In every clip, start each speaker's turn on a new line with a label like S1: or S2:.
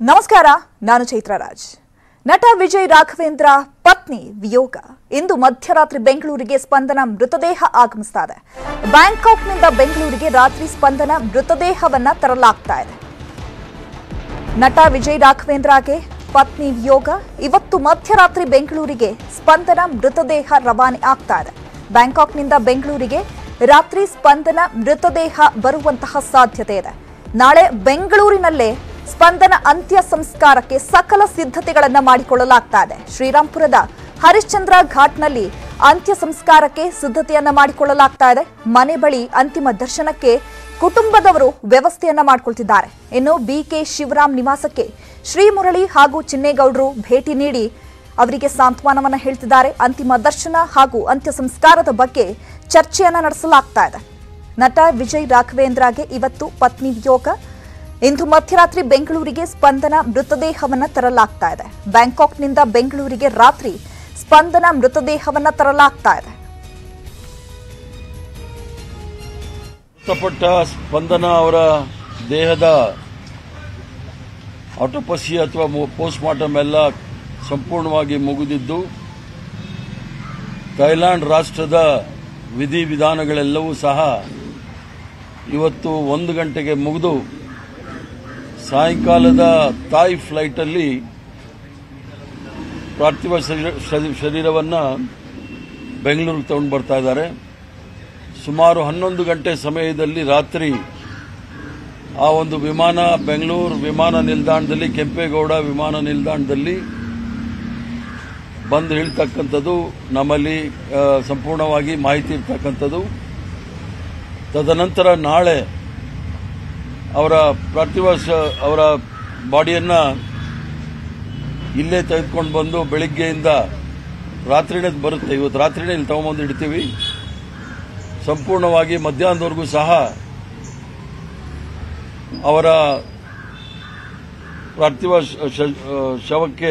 S1: ನಮಸ್ಕಾರ ನಾನು ಚೈತ್ರರಾಜ್ ನಟ ವಿಜಯ್ ರಾಘವೇಂದ್ರ ಪತ್ನಿ ವಿಯೋಗ ಇಂದು ಮಧ್ಯರಾತ್ರಿ ಬೆಂಗಳೂರಿಗೆ ಸ್ಪಂದನ ಮೃತದೇಹ ಆಗಮಿಸ್ತಾ ಇದೆ ಬ್ಯಾಂಕಾಕ್ನಿಂದ ಬೆಂಗಳೂರಿಗೆ ರಾತ್ರಿ ಸ್ಪಂದನ ಮೃತದೇಹವನ್ನ ತರಲಾಗ್ತಾ ಇದೆ ನಟ ವಿಜಯ್ ರಾಘವೇಂದ್ರಗೆ ಪತ್ನಿ ವಿಯೋಗ ಇವತ್ತು ಮಧ್ಯರಾತ್ರಿ ಬೆಂಗಳೂರಿಗೆ ಸ್ಪಂದನ ಮೃತದೇಹ ರವಾನೆ ಆಗ್ತಾ ಇದೆ ಬ್ಯಾಂಕಾಕ್ನಿಂದ ಬೆಂಗಳೂರಿಗೆ ರಾತ್ರಿ ಸ್ಪಂದನ ಮೃತದೇಹ ಬರುವಂತಹ ಸಾಧ್ಯತೆ ಇದೆ ನಾಳೆ ಬೆಂಗಳೂರಿನಲ್ಲೇ ಸ್ಪಂದನ ಅಂತ್ಯ ಸಂಸ್ಕಾರಕ್ಕೆ ಸಕಲ ಸಿದ್ಧತೆಗಳನ್ನ ಮಾಡಿಕೊಳ್ಳಲಾಗ್ತಾ ಇದೆ ಶ್ರೀರಾಂಪುರದ ಹರಿಶ್ಚಂದ್ರ ಘಾಟ್ನಲ್ಲಿ ಅಂತ್ಯ ಸಂಸ್ಕಾರಕ್ಕೆ ಸಿದ್ಧತೆಯನ್ನ ಮಾಡಿಕೊಳ್ಳಲಾಗ್ತಾ ಇದೆ ಮನೆ ಬಳಿ ಅಂತಿಮ ದರ್ಶನಕ್ಕೆ ಕುಟುಂಬದವರು ವ್ಯವಸ್ಥೆಯನ್ನ ಮಾಡಿಕೊಳ್ತಿದ್ದಾರೆ ಇನ್ನು ಬಿಕೆ ಶಿವರಾಮ್ ನಿವಾಸಕ್ಕೆ ಶ್ರೀಮುರಳಿ ಹಾಗೂ ಚಿನ್ನೇಗೌಡರು ಭೇಟಿ ನೀಡಿ ಅವರಿಗೆ ಸಾಂತ್ವನವನ್ನ ಹೇಳ್ತಿದ್ದಾರೆ ಅಂತಿಮ ದರ್ಶನ ಹಾಗೂ ಅಂತ್ಯ ಸಂಸ್ಕಾರದ ಬಗ್ಗೆ ಚರ್ಚೆಯನ್ನ ನಡೆಸಲಾಗ್ತಾ ಇದೆ ನಟ ವಿಜಯ್ ರಾಘವೇಂದ್ರಗೆ ಇವತ್ತು ಪತ್ನಿ ವಿಯೋಗ ಇಂದು ಮಧ್ಯರಾತ್ರಿ ಬೆಂಗಳೂರಿಗೆ ಸ್ಪಂದನ ಮೃತದೇಹವನ್ನ ತರಲಾಗ್ತಾ ಇದೆ ಬ್ಯಾಂಕಾಕ್ನಿಂದ ಬೆಂಗಳೂರಿಗೆ ರಾತ್ರಿ ಸ್ಪಂದನ ಮೃತದೇಹವನ್ನ ತರಲಾಗ್ತಾ ಇದೆ
S2: ಮೃತಪಟ್ಟ ಸ್ಪಂದನ ಅವರ ದೇಹದ ಆಟೋಪಸಿ ಅಥವಾ ಪೋಸ್ಟ್ ಮಾರ್ಟಮ್ ಎಲ್ಲ ಸಂಪೂರ್ಣವಾಗಿ ಮುಗಿದಿದ್ದು ಥೈಲ್ಯಾಂಡ್ ರಾಷ್ಟ್ರದ ವಿಧಿವಿಧಾನಗಳೆಲ್ಲವೂ ಸಹ ಇವತ್ತು ಒಂದು ಗಂಟೆಗೆ ಮುಗಿದು ಸಾಯಂಕಾಲದ ತಾಯಿ ಫ್ಲೈಟಲ್ಲಿ ಪಾರ್ಥಿವ ಶರೀರ ಶರೀರವನ್ನು ಬೆಂಗಳೂರಿಗೆ ತಗೊಂಡು ಬರ್ತಾ ಇದ್ದಾರೆ ಸುಮಾರು ಹನ್ನೊಂದು ಗಂಟೆ ಸಮಯದಲ್ಲಿ ರಾತ್ರಿ ಆ ಒಂದು ವಿಮಾನ ಬೆಂಗಳೂರು ವಿಮಾನ ನಿಲ್ದಾಣದಲ್ಲಿ ಕೆಂಪೇಗೌಡ ವಿಮಾನ ನಿಲ್ದಾಣದಲ್ಲಿ ಬಂದು ಇಳ್ತಕ್ಕಂಥದ್ದು ನಮ್ಮಲ್ಲಿ ಆ, ಸಂಪೂರ್ಣವಾಗಿ ಮಾಹಿತಿ ಇರ್ತಕ್ಕಂಥದ್ದು ತದನಂತರ ನಾಳೆ ಅವರ ಪಾರ್ಥಿವ ಶ- ಅವರ ಬಾಡಿಯನ್ನು ಇಲ್ಲೇ ತೆಗೆದುಕೊಂಡು ಬಂದು ಬೆಳಿಗ್ಗೆಯಿಂದ ರಾತ್ರಿನೇ ಬರುತ್ತೆ ಇವತ್ತು ರಾತ್ರಿನೇ ಇಲ್ಲಿ ತಗೊಂಬಂದು ಇಡ್ತೀವಿ ಸಂಪೂರ್ಣವಾಗಿ ಮಧ್ಯಾಹ್ನದವರೆಗೂ ಸಹ ಅವರ ಪಾರ್ಥಿವ ಶ- ಶ- ಶವಕ್ಕೆ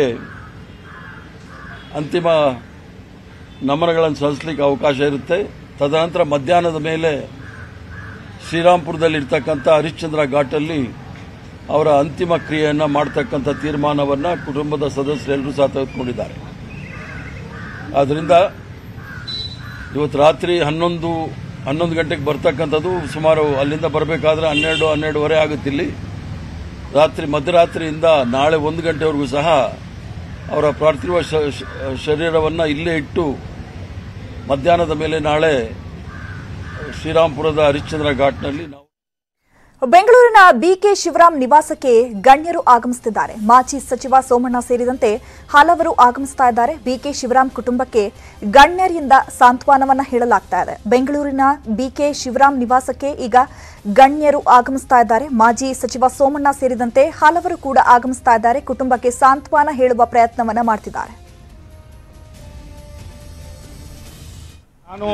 S2: ಅಂತಿಮ ನಮನಗಳನ್ನು ಸಲ್ಲಿಸಲಿಕ್ಕೆ ಅವಕಾಶ ಇರುತ್ತೆ ತದನಂತರ ಮಧ್ಯಾಹ್ನದ ಮೇಲೆ ಶ್ರೀರಾಂಪುರದಲ್ಲಿ ಇರ್ತಕ್ಕಂಥ ಹರಿಶ್ಚಂದ್ರ ಘಾಟಲ್ಲಿ ಅವರ ಅಂತಿಮ ಕ್ರಿಯೆಯನ್ನು ಮಾಡತಕ್ಕಂಥ ತೀರ್ಮಾನವನ್ನು ಕುಟುಂಬದ ಸದಸ್ಯರೆಲ್ಲರೂ ಸಹ ತೆಗೆದುಕೊಂಡಿದ್ದಾರೆ ಆದ್ದರಿಂದ ಇವತ್ತು ರಾತ್ರಿ ಹನ್ನೊಂದು ಹನ್ನೊಂದು ಗಂಟೆಗೆ ಬರ್ತಕ್ಕಂಥದ್ದು ಸುಮಾರು ಅಲ್ಲಿಂದ ಬರಬೇಕಾದ್ರೆ ಹನ್ನೆರಡು ಹನ್ನೆರಡುವರೆ ಆಗುತ್ತಿಲ್ಲಿ ರಾತ್ರಿ ಮಧ್ಯರಾತ್ರಿಯಿಂದ ನಾಳೆ ಒಂದು ಗಂಟೆವರೆಗೂ ಸಹ ಅವರ ಪಾರ್ಥಿವ ಶ- ಶ- ಶರೀರವನ್ನು ಇಲ್ಲೇ ಇಟ್ಟು ಮಧ್ಯಾಹ್ನದ ಮೇಲೆ ನಾಳೆ ಶ್ರೀರಾಂಪುರದ ಹರಿಶ್ಚಂದ್ರ ಘಾಟ್ನಲ್ಲಿ ನಾವು
S1: ಬೆಂಗಳೂರಿನ ಬಿಕೆ ಶಿವರಾಮ್ ನಿವಾಸಕ್ಕೆ ಗಣ್ಯರು ಆಗಮಿಸುತ್ತಿದ್ದಾರೆ ಮಾಜಿ ಸಚಿವ ಸೋಮಣ್ಣ ಸೇರಿದಂತೆ ಹಲವರು ಆಗಮಿಸ್ತಾ ಇದ್ದಾರೆ ಬಿಕೆ ಶಿವರಾಮ್ ಕುಟುಂಬಕ್ಕೆ ಗಣ್ಯರಿಂದ ಸಾಂತ್ವನವನ್ನ ಹೇಳಲಾಗ್ತಾ ಇದೆ ಬೆಂಗಳೂರಿನ ಬಿಕೆ ಶಿವರಾಮ್ ನಿವಾಸಕ್ಕೆ ಈಗ ಗಣ್ಯರು ಆಗಮಿಸ್ತಾ ಇದ್ದಾರೆ ಮಾಜಿ ಸಚಿವ ಸೋಮಣ್ಣ ಸೇರಿದಂತೆ ಹಲವರು ಕೂಡ ಆಗಮಿಸ್ತಾ ಇದ್ದಾರೆ ಕುಟುಂಬಕ್ಕೆ ಸಾಂತ್ವನ ಹೇಳುವ ಪ್ರಯತ್ನವನ್ನ ಮಾಡ್ತಿದ್ದಾರೆ
S3: ನಾನು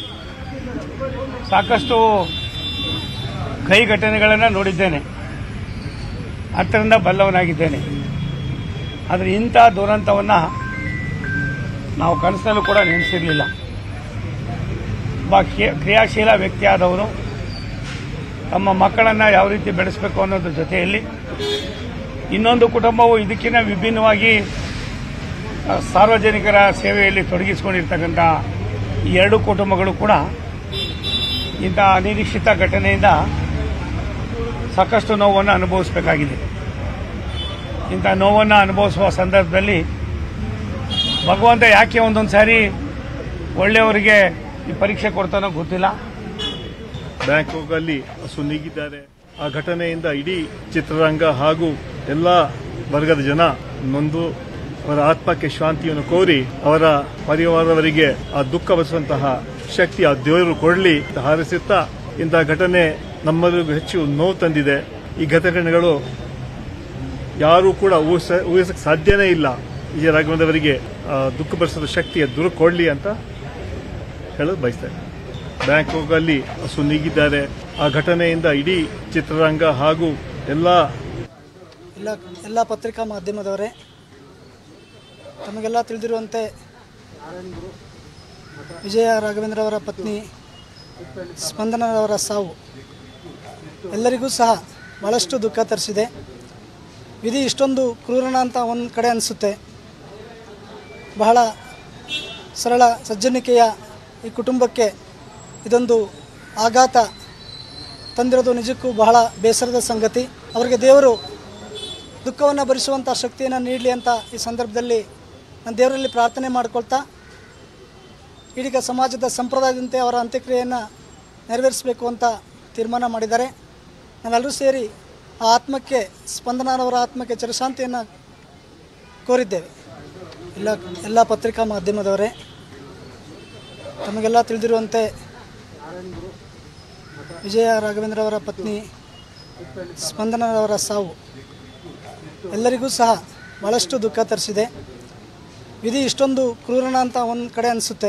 S3: ಸಾಕಷ್ಟು ಕೈ ಘಟನೆಗಳನ್ನು ನೋಡಿದ್ದೇನೆ ಹತ್ತರಿಂದ ಬಲ್ಲವನಾಗಿದ್ದೇನೆ ಆದರೆ ಇಂಥ ದುರಂತವನ್ನು ನಾವು ಕನಸಿನಲ್ಲೂ ಕೂಡ ನೆನೆಸಿರಲಿಲ್ಲ ಒಬ್ಬ ಕ್ರಿಯ- ಕ್ರಿಯಾಶೀಲ ವ್ಯಕ್ತಿಯಾದವರು ತಮ್ಮ ಮಕ್ಕಳನ್ನು ಯಾವ ರೀತಿ ಬೆಳೆಸಬೇಕು ಅನ್ನೋದ್ರ ಜೊತೆಯಲ್ಲಿ ಇನ್ನೊಂದು ಕುಟುಂಬವು ಇದಕ್ಕಿಂತ ವಿಭಿನ್ನವಾಗಿ ಆ, ಸಾರ್ವಜನಿಕರ ಸೇವೆಯಲ್ಲಿ ತೊಡಗಿಸಿಕೊಂಡಿರ್ತಕ್ಕಂಥ ಈ ಎರಡು ಕುಟುಂಬಗಳು ಕೂಡ ಇಂಥ ಅನಿರೀಕ್ಷಿತ ಘಟನೆಯಿಂದ ಸಾಕಷ್ಟು ನೋವನ್ನು ಅನುಭವಿಸಬೇಕಾಗಿದೆ ಇಂಥ ನೋವನ್ನು ಅನುಭವಿಸುವ ಸಂದರ್ಭದಲ್ಲಿ ಭಗವಂತ ಯಾಕೆ ಒಂದೊಂದು ಸಾರಿ ಒಳ್ಳೆಯವರಿಗೆ ಈ ಪರೀಕ್ಷೆ ಕೊಡ್ತಾನೋ ಗೊತ್ತಿಲ್ಲ
S4: ಬ್ಯಾಂಕಾಕ್ ಅಲ್ಲಿ ಸುನೀಗಿದ್ದಾರೆ ಆ ಘಟನೆಯಿಂದ ಇಡೀ ಚಿತ್ರರಂಗ ಹಾಗೂ ಎಲ್ಲ ವರ್ಗದ ಜನ ನೊಂದು ಅವರ ಆತ್ಮಕ್ಕೆ ಶಾಂತಿಯನ್ನು ಕೋರಿ ಅವರ ಪರಿವಾರದವರಿಗೆ ಆ ದುಃಖ ಬರೆಸುವಂತಹ ಶಕ್ತಿ ಆ ದೇವರು ಕೊಡಲಿ ಅಂತ ಹಾರೈಸುತ್ತಾ ಇಂತಹ ಘಟನೆ ನಮ್ಮಲ್ಲಿಗೂ ಹೆಚ್ಚು ನೋವು ತಂದಿದೆ ಈ ಘಟನೆಗಳು ಯಾರೂ ಕೂಡ ಊಹಿಸ ಊಹಿಸಕ್ಕೆ ಸಾಧ್ಯನೇ ಇಲ್ಲ ವಿಜಯ ರಾಘವೇಂದ್ರವರಿಗೆ ಆ ದುಃಖ ಬರೆಸೋ ಶಕ್ತಿಯ ದುರು ಕೊಡಲಿ ಅಂತ ಹೇಳೋದು ಬಯಸ್ತೇನೆ ಬ್ಯಾಂಕಾಕ್ ಅಲ್ಲಿ ಸುನೀಗಿದ್ದಾರೆ ಆ ಘಟನೆಯಿಂದ ಇಡೀ ಚಿತ್ರರಂಗ ಹಾಗೂ ಎಲ್ಲ
S5: ಎಲ್ಲ ಎಲ್ಲ ಪತ್ರಿಕಾ ಮಾಧ್ಯಮದವರೇ ತಮಗೆಲ್ಲ ತಿಳಿದಿರುವಂತೆ ವಿಜಯ ರಾಘವೇಂದ್ರ ಅವರ ಪತ್ನಿ ಸ್ಪಂದನರವರ ಸಾವು ಎಲ್ಲರಿಗೂ ಸಹ ಭಾಳಷ್ಟು ದುಃಖ ತರಿಸಿದೆ ವಿಧಿ ಇಷ್ಟೊಂದು ಕ್ರೂರನ ಅಂತ ಒಂದು ಕಡೆ ಅನಿಸುತ್ತೆ ಬಹಳ ಸರಳ ಸಜ್ಜನಿಕೆಯ ಈ ಕುಟುಂಬಕ್ಕೆ ಇದೊಂದು ಆಘಾತ ತಂದಿರೋದು ನಿಜಕ್ಕೂ ಬಹಳ ಬೇಸರದ ಸಂಗತಿ ಅವರಿಗೆ ದೇವರು ದುಃಖವನ್ನು ಭರಿಸುವಂಥ ಶಕ್ತಿಯನ್ನು ನೀಡಲಿ ಅಂತ ಈ ಸಂದರ್ಭದಲ್ಲಿ ನಾನು ದೇವರಲ್ಲಿ ಪ್ರಾರ್ಥನೆ ಮಾಡ್ಕೊಳ್ತಾ ಇದೀಗ ಸಮಾಜದ ಸಂಪ್ರದಾಯದಂತೆ ಅವರ ಅಂತ್ಯಕ್ರಿಯೆಯನ್ನು ನೆರವೇರಿಸಬೇಕು ಅಂತ ತೀರ್ಮಾನ ಮಾಡಿದ್ದಾರೆ ನಾವೆಲ್ಲರೂ ಸೇರಿ ಆ ಆತ್ಮಕ್ಕೆ ಸ್ಪಂದನವರ ಆತ್ಮಕ್ಕೆ ಚಿರಶಾಂತಿಯನ್ನು ಕೋರಿದ್ದೇವೆ ಎಲ್ಲ ಎಲ್ಲ ಪತ್ರಿಕಾ ಮಾಧ್ಯಮದವರೇ ತಮಗೆಲ್ಲ ತಿಳಿದಿರುವಂತೆ ವಿಜಯ ರಾಘವೇಂದ್ರ ಅವರ ಪತ್ನಿ ಸ್ಪಂದನರವರ ಸಾವು ಎಲ್ಲರಿಗೂ ಸಹ ಭಾಳಷ್ಟು ದುಃಖ ತರಿಸಿದೆ ವಿಧಿ ಇಷ್ಟೊಂದು ಕ್ರೂರನ ಅಂತ ಒಂದು ಕಡೆ ಅನಿಸುತ್ತೆ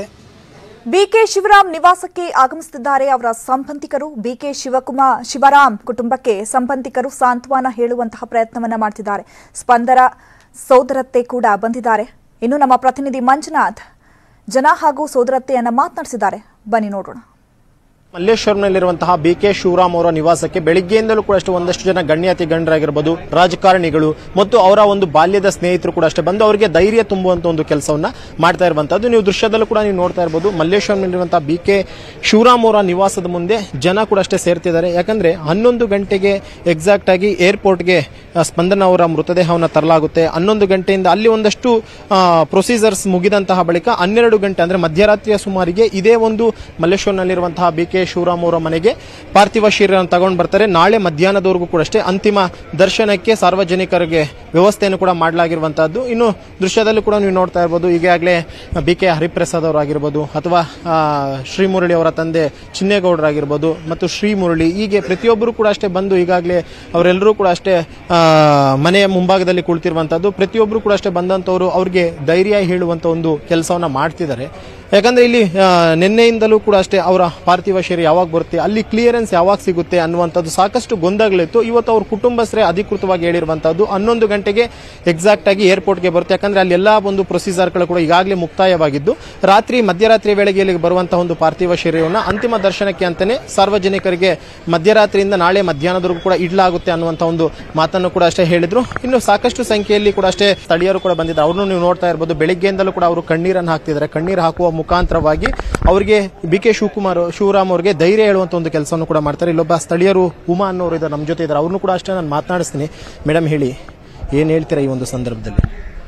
S1: ಬಿಕೆ ಶಿವರಾಮ್ ನಿವಾಸಕ್ಕೆ ಆಗಮಿಸುತ್ತಿದ್ದಾರೆ ಅವರ ಸಂಬಂಧಿಕರು ಬಿಕೆ ಶಿವಕುಮಾರ್ ಶಿವರಾಮ್ ಕುಟುಂಬಕ್ಕೆ ಸಂಬಂಧಿಕರು ಸಾಂತ್ವನ ಹೇಳುವಂತಹ ಪ್ರಯತ್ನವನ್ನ ಮಾಡ್ತಿದ್ದಾರೆ ಸ್ಪಂದರ ಸೋದರತ್ತೆ ಕೂಡ ಬಂದಿದ್ದಾರೆ ಇನ್ನು ನಮ್ಮ ಪ್ರತಿನಿಧಿ ಮಂಜುನಾಥ್ ಜನ ಹಾಗೂ ಸೋದರತ್ತೆಯನ್ನ ಮಾತನಾಡಿಸಿದ್ದಾರೆ ಬನ್ನಿ ನೋಡೋಣ
S6: ಮಲ್ಲೇಶ್ವರಂನಲ್ಲಿರುವಂತಹ ಬಿ ಕೆ ಶಿವರಾಮ್ ಅವರ ನಿವಾಸಕ್ಕೆ ಬೆಳಿಗ್ಗೆಯಿಂದಲೂ ಕೂಡ ಅಷ್ಟೇ ಒಂದಷ್ಟು ಜನ ಗಣ್ಯಾತಿ ಗಣ್ಯರಾಗಿರ್ಬೋದು ರಾಜಕಾರಣಿಗಳು ಮತ್ತು ಅವರ ಒಂದು ಬಾಲ್ಯದ ಸ್ನೇಹಿತರು ಕೂಡ ಅಷ್ಟೇ ಬಂದು ಅವರಿಗೆ ಧೈರ್ಯ ತುಂಬುವಂತ ಒಂದು ಕೆಲಸವನ್ನ ಮಾಡ್ತಾ ಇರುವಂತದ್ದು ನೀವು ದೃಶ್ಯದಲ್ಲೂ ಕೂಡ ನೀವು ನೋಡ್ತಾ ಇರಬಹುದು ಮಲ್ಲೇಶ್ವರಂನಲ್ಲಿರುವಂತಹ ಬಿ ಕೆ ಶಿವರಾಮ್ ಅವರ ನಿವಾಸದ ಮುಂದೆ ಜನ ಕೂಡ ಅಷ್ಟೇ ಸೇರ್ತಿದ್ದಾರೆ ಯಾಕಂದ್ರೆ ಹನ್ನೊಂದು ಗಂಟೆಗೆ ಎಕ್ಸಾಕ್ಟ್ ಆಗಿ ಏರ್ಪೋರ್ಟ್ಗೆ ಆ, ಸ್ಪಂದನ ಅವರ ಮೃತದೇಹವನ್ನು ತರಲಾಗುತ್ತೆ ಹನ್ನೊಂದು ಗಂಟೆಯಿಂದ ಅಲ್ಲಿ ಒಂದಷ್ಟು ಪ್ರೊಸೀಜರ್ಸ್ ಮುಗಿದಂತಹ ಬಳಿಕ ಹನ್ನೆರಡು ಗಂಟೆ ಅಂದ್ರೆ ಮಧ್ಯರಾತ್ರಿಯ ಸುಮಾರಿಗೆ ಇದೇ ಒಂದು ಮಲ್ಲೇಶ್ವರ್ನಲ್ಲಿರುವಂತಹ ಬಿ ಕೆ ಶಿವರಾಮ್ ಅವರ ಮನೆಗೆ ಪಾರ್ಥಿವ ಶರೀರವನ್ನು ತಗೊಂಡು ಬರ್ತಾರೆ ನಾಳೆ ಮಧ್ಯಾಹ್ನದವರೆಗೂ ಕೂಡ ಅಷ್ಟೇ ಅಂತಿಮ ದರ್ಶನಕ್ಕೆ ಸಾರ್ವಜನಿಕರಿಗೆ ವ್ಯವಸ್ಥೆಯನ್ನು ಕೂಡ ಮಾಡಲಾಗಿರುವಂತಹದ್ದು ಇನ್ನು ದೃಶ್ಯದಲ್ಲೂ ಕೂಡ ನೀವು ನೋಡ್ತಾ ಇರ್ಬೋದು ಈಗಾಗಲೇ ಬಿ ಕೆ ಹರಿಪ್ರಸಾದ್ ಅವರಾಗಿರ್ಬೋದು ಅಥವಾ ಆ, ಶ್ರೀ ಮುರಳಿ ಅವರ ತಂದೆ ಚಿನ್ನೇಗೌಡರಾಗಿರ್ಬೋದು ಮತ್ತು ಶ್ರೀ ಮುರಳಿ ಹೀಗೆ ಪ್ರತಿಯೊಬ್ಬರು ಕೂಡ ಅಷ್ಟೇ ಬಂದು ಈಗಾಗಲೇ ಅವರೆಲ್ಲರೂ ಕೂಡ ಅಷ್ಟೇ ಆ, ಮನೆಯ ಮುಂಭಾಗದಲ್ಲಿ ಕುಳಿತಿರುವಂತದ್ದು ಪ್ರತಿಯೊಬ್ಬರು ಕೂಡ ಅಷ್ಟೇ ಬಂದಂತವರು ಅವ್ರಿಗೆ ಧೈರ್ಯ ಹೇಳುವಂತ ಒಂದು ಕೆಲಸವನ್ನ ಮಾಡ್ತಿದ್ದಾರೆ ಯಾಕಂದ್ರೆ ಇಲ್ಲಿ ಆ, ನಿನ್ನೆಯಿಂದಲೂ ಕೂಡ ಅಷ್ಟೇ ಅವರ ಪಾರ್ಥಿವ ಶರೀರ ಯಾವಾಗ ಬರುತ್ತೆ ಅಲ್ಲಿ ಕ್ಲಿಯರೆನ್ಸ್ ಯಾವಾಗ ಸಿಗುತ್ತೆ ಅನ್ನುವಂಥದ್ದು ಸಾಕಷ್ಟು ಗೊಂದಲಗಳಿತ್ತು ಇವತ್ತು ಅವ್ರ ಕುಟುಂಬಸ್ಥರೇ ಅಧಿಕೃತವಾಗಿ ಹೇಳಿರುವಂತದ್ದು ಹನ್ನೊಂದು ಗಂಟೆಗೆ ಎಕ್ಸಾಕ್ಟ್ ಆಗಿ ಏರ್ಪೋರ್ಟ್ಗೆ ಬರುತ್ತೆ ಯಾಕಂದ್ರೆ ಅಲ್ಲಿ ಎಲ್ಲಾ ಒಂದು ಪ್ರೊಸೀಜರ್ಗಳು ಕೂಡ ಈಗಾಗಲೇ ಮುಕ್ತಾಯವಾಗಿದ್ದು ರಾತ್ರಿ ಮಧ್ಯರಾತ್ರಿ ವೇಳೆಗೆ ಇಲ್ಲಿಗೆ ಬರುವಂತಹ ಒಂದು ಪಾರ್ಥಿವ ಶರೀರವನ್ನು ಅಂತಿಮ ದರ್ಶನಕ್ಕೆ ಅಂತಾನೆ ಸಾರ್ವಜನಿಕರಿಗೆ ಮಧ್ಯರಾತ್ರಿಯಿಂದ ನಾಳೆ ಮಧ್ಯಾಹ್ನದವರೆಗೂ ಕೂಡ ಇಡಲಾಗುತ್ತೆ ಅನ್ನುವಂತ ಒಂದು ಮಾತನ್ನು ಕೂಡ ಅಷ್ಟೇ ಹೇಳಿದ್ರು ಇನ್ನು ಸಾಕಷ್ಟು ಸಂಖ್ಯೆಯಲ್ಲಿ ಕೂಡ ಅಷ್ಟೇ ಸ್ಥಳೀಯರು ಕೂಡ ಬಂದಿದ್ದಾರೆ ಅವ್ರನ್ನು ನೀವು ನೋಡ್ತಾ ಇರಬಹುದು ಬೆಳಿಗ್ಗೆಯಿಂದಲೂ ಕೂಡ ಅವರು ಕಣ್ಣೀರನ್ನು ಹಾಕ್ತಿದ್ದಾರೆ ಕಣ್ಣೀರು ಹಾಕುವ ಮುಖಾಂತರವಾಗಿ ಅವರಿಗೆ ಬಿ ಕೆ ಶಿವಕುಮಾರ್ ಶಿವರಾಮ್ ಅವರಿಗೆ ಧೈರ್ಯ ಹೇಳುವಂತ ಒಂದು ಕೆಲಸವನ್ನು ಕೂಡ ಮಾಡ್ತಾರೆ ಇಲ್ಲೊಬ್ಬ ಸ್ಥಳೀಯರು ಉಮಾ ಅನ್ನೋರು ಇದ್ದಾರೆ ನಮ್ಮ ಜೊತೆ ಇದ್ದಾರೆ ಅವ್ರನ್ನು ಕೂಡ ಅಷ್ಟೇ ನಾನು ಮಾತನಾಡಿಸ್ತೀನಿ ಮೇಡಮ್ ಹೇಳಿ ಏನ್ ಹೇಳ್ತೀರಾ ಈ ಒಂದು ಸಂದರ್ಭದಲ್ಲಿ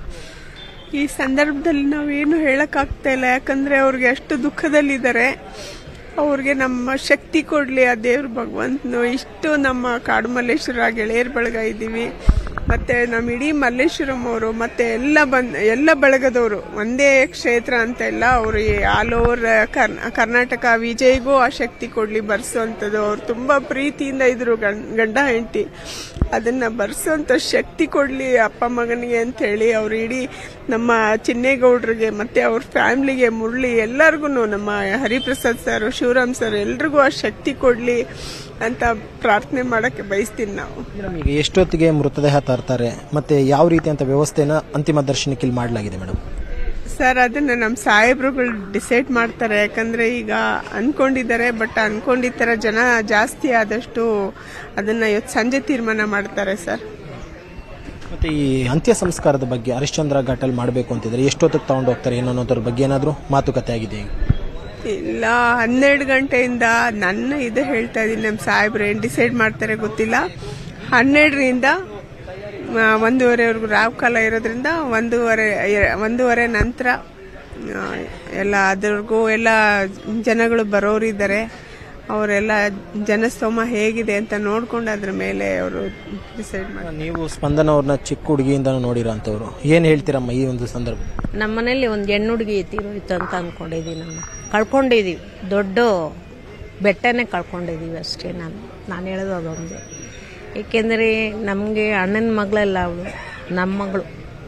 S7: ಈ ಸಂದರ್ಭದಲ್ಲಿ ನಾವೇನು ಹೇಳಕ್ಕಾಗ್ತಾ ಇಲ್ಲ ಯಾಕಂದ್ರೆ ಅವ್ರಿಗೆ ಅಷ್ಟು ದುಃಖದಲ್ಲಿದ್ದಾರೆ ಅವ್ರಿಗೆ ನಮ್ಮ ಶಕ್ತಿ ಕೊಡ್ಲಿ ಆ ದೇವ್ರ ಭಗವಂತನು ಇಷ್ಟು ನಮ್ಮ ಕಾಡು ಮಲ್ಲೇಶ್ವರ ಗೆಳೆಯರ ಬಳಗ ಇದ್ದೀವಿ ಮತ್ತೆ ನಮ್ಮ ಇಡೀ ಮಲ್ಲೇಶ್ವರಂ ಅವರು ಮತ್ತೆ ಎಲ್ಲ ಬಂದ್ ಎಲ್ಲ ಬಳಗದವರು ಒಂದೇ ಕ್ಷೇತ್ರ ಅಂತ ಇಲ್ಲ ಅವರು ಆಲ್ ಓವರ್ ಕರ್ನಾಟಕ ವಿಜಯ್ಗೂ ಆ ಶಕ್ತಿ ಕೊಡ್ಲಿ ಬರ್ಸೋಂಥದ್ದು ಅವ್ರು ತುಂಬಾ ಪ್ರೀತಿಯಿಂದ ಇದ್ರು ಗಂಡ್- ಗಂಡ ಹೆಂಡತಿ ಅದನ್ನ ಬರ್ಸೋಂಥ ಶಕ್ತಿ ಕೊಡ್ಲಿ ಅಪ್ಪ ಮಗನಿಗೆ ಅಂತ ಹೇಳಿ ಅವ್ರು ಇಡೀ ನಮ್ಮ ಚಿನ್ನೇಗೌಡರಿಗೆ ಮತ್ತೆ ಅವ್ರ ಫ್ಯಾಮ್ಲಿಗೆ ಮುರಳಿ ಎಲ್ಲರಿಗೂ ನಮ್ಮ ಹರಿಪ್ರಸಾದ್ ಸರ್ ಶಿವರಾಮ್ ಸರ್ ಎಲ್ರಿಗೂ ಆ ಶಕ್ತಿ ಕೊಡ್ಲಿ ಅಂತ ಪ್ರಾರ್ಥನೆ ಮಾಡಕ್ಕೆ ಬಯಸ್ತೀನಿ ನಾವು
S6: ಮೇಡಮ್ ಈಗ ಎಷ್ಟೊತ್ತಿಗೆ ಮೃತದೇಹ ತರ್ತಾರೆ ಮತ್ತೆ ಯಾವ ರೀತಿಯಂತ ವ್ಯವಸ್ಥೆನ ಅಂತಿಮ ದರ್ಶನಕ್ಕೆ ಇಲ್ಲಿ ಮಾಡಲಾಗಿದೆ ಮೇಡಮ್
S7: ಸರ್ ಅದನ್ನ ನಮ್ಮ ಸಾಹೇಬ್ರುಗಳು ಡಿಸೈಡ್ ಮಾಡ್ತಾರೆ ಯಾಕಂದ್ರೆ ಈಗ ಅನ್ಕೊಂಡಿದ್ದಾರೆ ಬಟ್ ಅನ್ಕೊಂಡಿದ್ದ ಥರ ಜನ ಜಾಸ್ತಿ ಆದಷ್ಟು ಅದನ್ನ ಇವತ್ತು ಸಂಜೆ ತೀರ್ಮಾನ ಮಾಡ್ತಾರೆ ಸರ್
S6: ಮತ್ತೆ ಈ ಅಂತ್ಯ ಸಂಸ್ಕಾರದ ಬಗ್ಗೆ ಹರಿಶ್ಚಂದ್ರ ಘಾಟಲ್ಲಿ ಮಾಡಬೇಕು ಅಂತಿದ್ರೆ ಎಷ್ಟೊತ್ತಿಗೆ ತಗೊಂಡು ಹೋಗ್ತಾರೆ ಏನೋ ಅನ್ನೋದ್ರ ಬಗ್ಗೆ ಏನಾದರೂ ಮಾತುಕತೆ ಆಗಿದೆ ಈಗ
S7: ಇಲ್ಲ ಹನ್ನೆರಡು ಗಂಟೆಯಿಂದ ನನ್ನ ಇದು ಹೇಳ್ತಾ ಇದ್ದೀನಿ ನಮ್ಮ ಸಾಹೇಬ್ರು ಏನು ಡಿಸೈಡ್ ಮಾಡ್ತಾರೆ ಗೊತ್ತಿಲ್ಲ ಹನ್ನೆರಡರಿಂದ ಆ, ಒಂದೂವರೆವರೆಗೂ ರಾವ್ ಕಾಲ ಇರೋದ್ರಿಂದ ಒಂದೂವರೆ ಎ- ಒಂದೂವರೆ ನಂತರ ಆ, ಎಲ್ಲ ಅದ್ರಿಗೂ ಎಲ್ಲ ಜನಗಳು ಬರೋರಿದ್ದಾರೆ ಅವರೆಲ್ಲ ಜನಸ್ತೋಮ ಹೇಗಿದೆ ಅಂತ ನೋಡ್ಕೊಂಡು ಅದ್ರ ಮೇಲೆ ಅವರು ಡಿಸೈಡ್ ಮಾಡ್ತಾರೆ
S6: ನೀವು ಸ್ಪಂದನ ಅವ್ರನ್ನ ಚಿಕ್ಕ ಹುಡುಗಿಯಿಂದ ನೋಡಿರೋ ಅಂಥವ್ರು ಏನು ಹೇಳ್ತೀರಮ್ಮ ಈ ಒಂದು ಸಂದರ್ಭ
S8: ನಮ್ಮ ಮನೇಲಿ ಒಂದು ಹೆಣ್ಣು ಹುಡುಗಿ ತೀರೋಯ್ತು ಅಂತ ಅಂದ್ಕೊಂಡಿದ್ದೀವಿ ನಾನು ಕಳ್ಕೊಂಡಿದ್ದೀವಿ ದೊಡ್ಡ ಬೆಟ್ಟನೇ ಕಳ್ಕೊಂಡಿದ್ದೀವಿ ಅಷ್ಟೇ ನಾನು ನಾನು ಹೇಳೋದು ಅದೊಂದೇ ಏಕೆಂದರೆ ನಮಗೆ ಅಣ್ಣನ ಮಗಳಲ್ಲ ಅವಳು ನಮ್ಮ ಮಗಳು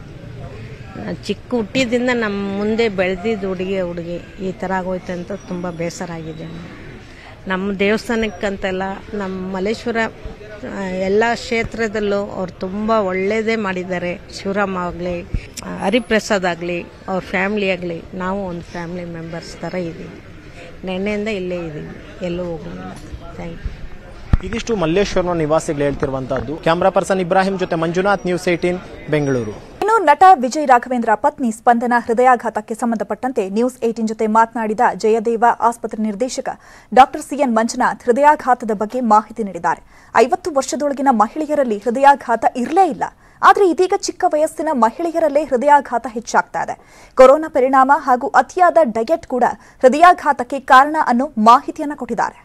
S8: ನಾನ್ ಚಿಕ್ಕ ಹುಟ್ಟಿದಿಂದ ನಮ್ಮ ಮುಂದೆ ಬೆಳೆದಿದ್ದು ಹುಡುಗಿ ಹುಡುಗಿ ಈ ಥರ ಆಗೋಯ್ತು ಅಂತ ತುಂಬ ಬೇಸರ ಆಗಿದೆ ನನಗೆ. ನಮ್ಮ ದೇವಸ್ಥಾನಕ್ಕಂತೆಲ್ಲ ನಮ್ಮ ಮಲ್ಲೇಶ್ವರ ಆ, ಎಲ್ಲ ಕ್ಷೇತ್ರದಲ್ಲೂ ಅವ್ರು ತುಂಬ ಒಳ್ಳೆಯದೇ ಮಾಡಿದ್ದಾರೆ ಶಿವರಾಮ್ ಆಗಲಿ ಹರಿಪ್ರಸಾದ್ ಆಗಲಿ ಅವ್ರ ಫ್ಯಾಮ್ಲಿ ಆಗಲಿ ನಾವು ಒಂದು ಫ್ಯಾಮ್ಲಿ ಮೆಂಬರ್ಸ್ ಥರ ಇದ್ದೀವಿ ನೆನ್ನೆಯಿಂದ ಇಲ್ಲೇ ಇದ್ದೀವಿ ಎಲ್ಲೂ ಹೋಗೋಲ್ಲ ಥ್ಯಾಂಕ್ ಯು
S6: ಇದಿಷ್ಟು ಮಲ್ಲೇಶ್ವರನ ನಿವಾಸಿಗಳು ಹೇಳ್ತಿರುವಂತಹದ್ದು ಕ್ಯಾಮರಾ ಪರ್ಸನ್ ಇಬ್ರಾಹಿಂ ಜೊತೆ ಮಂಜುನಾಥ್ ನ್ಯೂಸ್ ಏಟೀನ್ ಬೆಂಗಳೂರು
S1: ಇನ್ನು ನಟ ವಿಜಯ್ ರಾಘವೇಂದ್ರ ಪತ್ನಿ ಸ್ಪಂದನ ಹೃದಯಾಘಾತಕ್ಕೆ ಸಂಬಂಧಪಟ್ಟಂತೆ ನ್ಯೂಸ್ ಏಟಿನ್ ಜೊತೆ ಮಾತನಾಡಿದ ಜಯದೇವ ಆಸ್ಪತ್ರೆ ನಿರ್ದೇಶಕ ಡಾಕ್ಟರ್ ಸಿಎನ್ ಮಂಜುನಾಥ್ ಹೃದಯಾಘಾತದ ಬಗ್ಗೆ ಮಾಹಿತಿ ನೀಡಿದ್ದಾರೆ ಐವತ್ತು ವರ್ಷದೊಳಗಿನ ಮಹಿಳೆಯರಲ್ಲಿ ಹೃದಯಾಘಾತ ಇರಲೇ ಇಲ್ಲ ಆದರೆ ಇದೀಗ ಚಿಕ್ಕ ವಯಸ್ಸಿನ ಮಹಿಳೆಯರಲ್ಲೇ ಹೃದಯಾಘಾತ ಹೆಚ್ಚಾಗ್ತಾ ಇದೆ ಕೊರೋನಾ ಪರಿಣಾಮ ಹಾಗೂ ಅತಿಯಾದ ಡಯಟ್ ಕೂಡ ಹೃದಯಾಘಾತಕ್ಕೆ ಕಾರಣ ಅನ್ನೋ ಮಾಹಿತಿಯನ್ನ ಕೊಟ್ಟಿದ್ದಾರೆ